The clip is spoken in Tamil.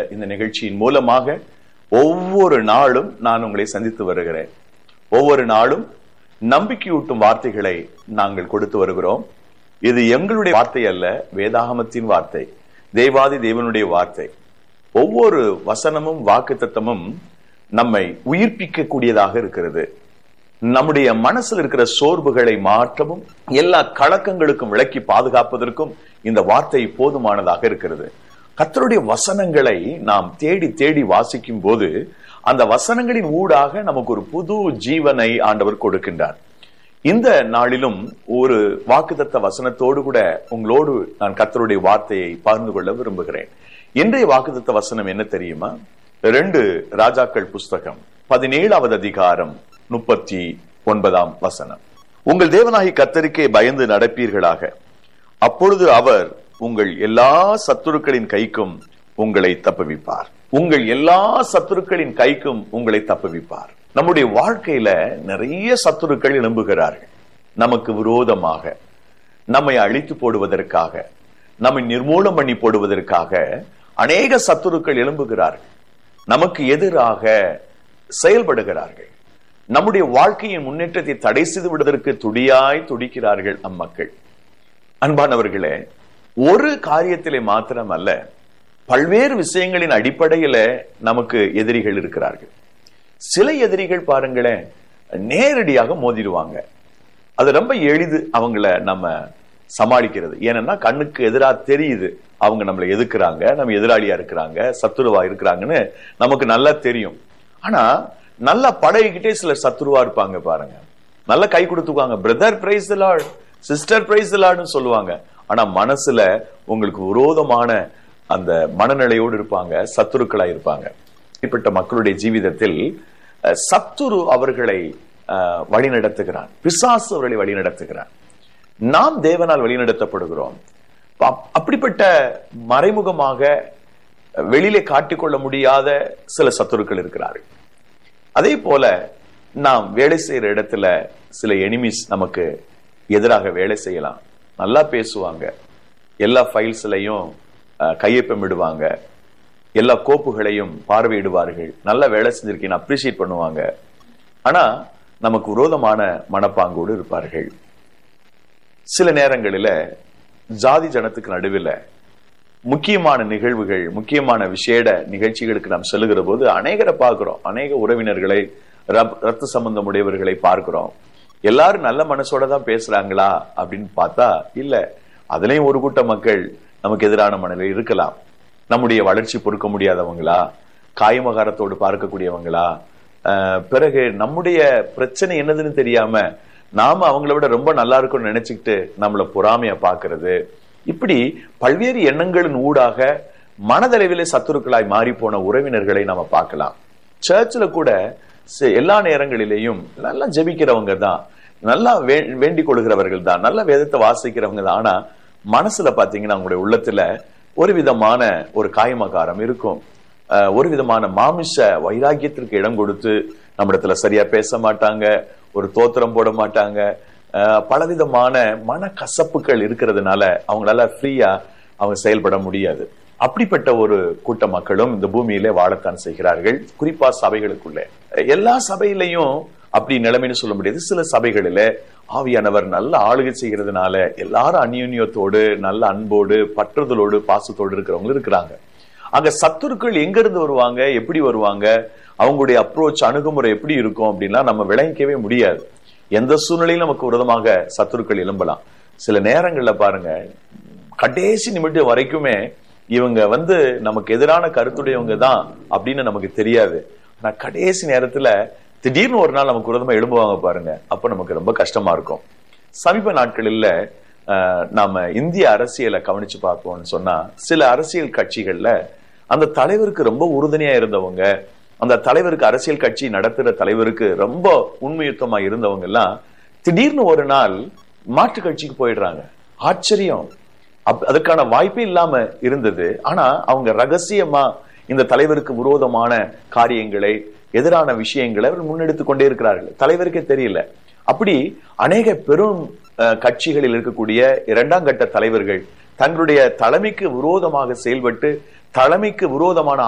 இந்த நிகழ்ச்சியின் மூலமாக ஒவ்வொரு நாளும் நான் உங்களை சந்தித்து வருகிறேன் ஒவ்வொரு நாளும் நம்பிக்கையூட்டும் வார்த்தைகளை நாங்கள் கொடுத்து வருகிறோம் இது எங்களுடைய வார்த்தை அல்ல வேதாகமத்தின் வார்த்தை தேவாதி தேவனுடைய வார்த்தை ஒவ்வொரு வசனமும் வாக்கு தத்தமும் நம்மை உயிர்ப்பிக்க கூடியதாக இருக்கிறது நம்முடைய மனசில் இருக்கிற சோர்வுகளை மாற்றவும் எல்லா கலக்கங்களுக்கும் விளக்கி பாதுகாப்பதற்கும் இந்த வார்த்தை போதுமானதாக இருக்கிறது கத்தருடைய வசனங்களை நாம் தேடி தேடி வாசிக்கும் போது அந்த வசனங்களின் ஊடாக நமக்கு ஒரு புது ஜீவனை ஆண்டவர் கொடுக்கின்றார் இந்த நாளிலும் ஒரு வாக்குத்தத்த வசனத்தோடு கூட உங்களோடு நான் கத்தருடைய வார்த்தையை பகிர்ந்து கொள்ள விரும்புகிறேன் இன்றைய வாக்குத்தத்த வசனம் என்ன தெரியுமா ரெண்டு ராஜாக்கள் புஸ்தகம் பதினேழாவது அதிகாரம் முப்பத்தி ஒன்பதாம் வசனம் உங்கள் தேவனாகி கத்தருக்கே பயந்து நடப்பீர்களாக அப்பொழுது அவர் உங்கள் எல்லா சத்துருக்களின் கைக்கும் உங்களை தப்புவிப்பார் உங்கள் எல்லா சத்துருக்களின் கைக்கும் உங்களை தப்புவிப்பார் நம்முடைய வாழ்க்கையில நிறைய சத்துருக்கள் எழும்புகிறார்கள் நமக்கு விரோதமாக நம்மை அழித்து போடுவதற்காக நம்மை நிர்மூலம் பண்ணி போடுவதற்காக அநேக சத்துருக்கள் எழும்புகிறார்கள் நமக்கு எதிராக செயல்படுகிறார்கள் நம்முடைய வாழ்க்கையின் முன்னேற்றத்தை தடை செய்து விடுவதற்கு துடியாய் துடிக்கிறார்கள் அம்மக்கள் அன்பானவர்களே ஒரு காரியத்திலே மாத்திரம் அல்ல பல்வேறு விஷயங்களின் அடிப்படையில நமக்கு எதிரிகள் இருக்கிறார்கள் சில எதிரிகள் பாருங்களேன் நேரடியாக மோதிடுவாங்க அது ரொம்ப எளிது அவங்கள நம்ம சமாளிக்கிறது ஏன்னா கண்ணுக்கு எதிராக தெரியுது அவங்க நம்மளை எதிர்க்கிறாங்க நம்ம எதிராளியா இருக்கிறாங்க சத்துருவா இருக்கிறாங்கன்னு நமக்கு நல்லா தெரியும் ஆனா நல்லா பழகிக்கிட்டே சில சத்துருவா இருப்பாங்க பாருங்க நல்லா கை கொடுத்துக்குவாங்க brother praise Lord sister praise லார்ட்னு சொல்லுவாங்க ஆனா மனசுல உங்களுக்கு விரோதமான அந்த மனநிலையோடு இருப்பாங்க சத்துருக்களா இருப்பாங்க இப்படிப்பட்ட மக்களுடைய ஜீவிதத்தில் சத்துரு அவர்களை வழி நடத்துகிறான் பிசாசு அவர்களை வழி நடத்துகிறான் நாம் தேவனால் வழிநடத்தப்படுகிறோம் அப்படிப்பட்ட மறைமுகமாக வெளியிலே காட்டிக்கொள்ள முடியாத சில சத்துருக்கள் இருக்கிறார்கள் அதே போல நாம் வேலை செய்யற இடத்துல சில எனிமிஸ் நமக்கு எதிராக வேலை செய்யலாம் நல்லா பேசுவாங்க எல்லா ஃபைல்ஸ்லையும் கையொப்பமிடுவாங்க எல்லா கோப்புகளையும் பார்வையிடுவார்கள் நல்ல வேலை செஞ்சிருக்கீங்க அப்ரிசியேட் பண்ணுவாங்க ஆனா நமக்கு விரோதமான மனப்பாங்கோடு இருப்பார்கள் சில நேரங்களில் ஜாதி ஜனத்துக்கு நடுவில் முக்கியமான நிகழ்வுகள் முக்கியமான விசேட நிகழ்ச்சிகளுக்கு நாம் செல்லுகிற போது அநேகரை பார்க்கிறோம் அநேக உறவினர்களை ரத்த சம்பந்தம் உடையவர்களை பார்க்கிறோம் எல்லாரும் நல்ல மனசோட தான் பேசுறாங்களா அப்படின்னு பார்த்தா இல்ல அதுலயும் ஒரு கூட்ட மக்கள் நமக்கு எதிரான மனநிலை இருக்கலாம் நம்முடைய வளர்ச்சி பொறுக்க முடியாதவங்களா காயமகாரத்தோடு பார்க்கக்கூடியவங்களா பிறகு நம்முடைய பிரச்சனை என்னதுன்னு தெரியாம நாம அவங்கள விட ரொம்ப நல்லா இருக்கும்னு நினைச்சுக்கிட்டு நம்மள பொறாமைய பாக்குறது இப்படி பல்வேறு எண்ணங்களின் ஊடாக மனதளவிலே சத்துருக்களாய் மாறி போன உறவினர்களை நாம பார்க்கலாம் சர்ச்சில் கூட எல்லா நேரங்களிலேயும் நல்லா ஜெபிக்கிறவங்க தான் நல்லா வேண்டிக் கொள்கிறவர்கள் தான் நல்ல வேதத்தை வாசிக்கிறவங்க தான் ஆனா மனசுல பாத்தீங்கன்னா அவங்களுடைய உள்ளத்துல ஒரு விதமான ஒரு காயமகாரம் இருக்கும் ஒரு விதமான மாமிச வைராக்கியத்திற்கு இடம் கொடுத்து நம்மிடத்துல சரியா பேச மாட்டாங்க ஒரு தோத்திரம் போட மாட்டாங்க பலவிதமான மன கசப்புகள் இருக்கிறதுனால அவங்களால ஃப்ரீயா அவங்க செயல்பட முடியாது அப்படிப்பட்ட ஒரு கூட்ட மக்களும் இந்த பூமியிலே வாழத்தான் செய்கிறார்கள் குறிப்பா சபைகளுக்குள்ள எல்லா சபையிலையும் அப்படி நிலைமைன்னு சொல்ல முடியாது சில சபைகளில ஆவியானவர் நல்ல ஆளுகை செய்கிறதுனால எல்லாரும் அந்யோன்யத்தோடு நல்ல அன்போடு பற்றுதலோடு பாசத்தோடு இருக்கிறவங்க இருக்கிறாங்க அங்க சத்துருக்கள் எங்க இருந்து வருவாங்க எப்படி வருவாங்க அவங்களுடைய அப்ரோச் அணுகுமுறை எப்படி இருக்கும் அப்படின்னா நம்ம விளங்கிக்கவே முடியாது எந்த சூழ்நிலையும் நமக்கு விரோதமாக சத்துருக்கள் எழும்பலாம் சில நேரங்கள்ல பாருங்க கடைசி நிமிடம் வரைக்குமே இவங்க வந்து நமக்கு எதிரான கருத்துடையவங்க தான் அப்படின்னு நமக்கு தெரியாது ஆனா கடைசி நேரத்துல திடீர்னு ஒரு நாள் நமக்கு விரோதமா எழும்புவாங்க பாருங்க அப்ப நமக்கு ரொம்ப கஷ்டமா இருக்கும் சமீப நாட்களில் நாம இந்திய அரசியலை கவனிச்சு பார்ப்போம்னு சொன்னா சில அரசியல் கட்சிகள்ல அந்த தலைவருக்கு ரொம்ப உறுதுணையா இருந்தவங்க அந்த தலைவருக்கு அரசியல் கட்சி நடத்துற தலைவருக்கு ரொம்ப உண்மையுத்தமா இருந்தவங்க எல்லாம் திடீர்னு ஒரு நாள் மாற்று கட்சிக்கு போயிடுறாங்க ஆச்சரியம் அதுக்கான வாய்ப்பே இல்லாம இருந்தது ஆனா அவங்க ரகசியமா இந்த தலைவருக்கு விரோதமான காரியங்களை எதிரான விஷயங்களை அவர் முன்னெடுத்து கொண்டே இருக்கிறார்கள் தலைவருக்கே தெரியல அப்படி அநேக பெரும் கட்சிகளில் இருக்கக்கூடிய இரண்டாம் கட்ட தலைவர்கள் தங்களுடைய தலைமைக்கு விரோதமாக செயல்பட்டு தலைமைக்கு விரோதமான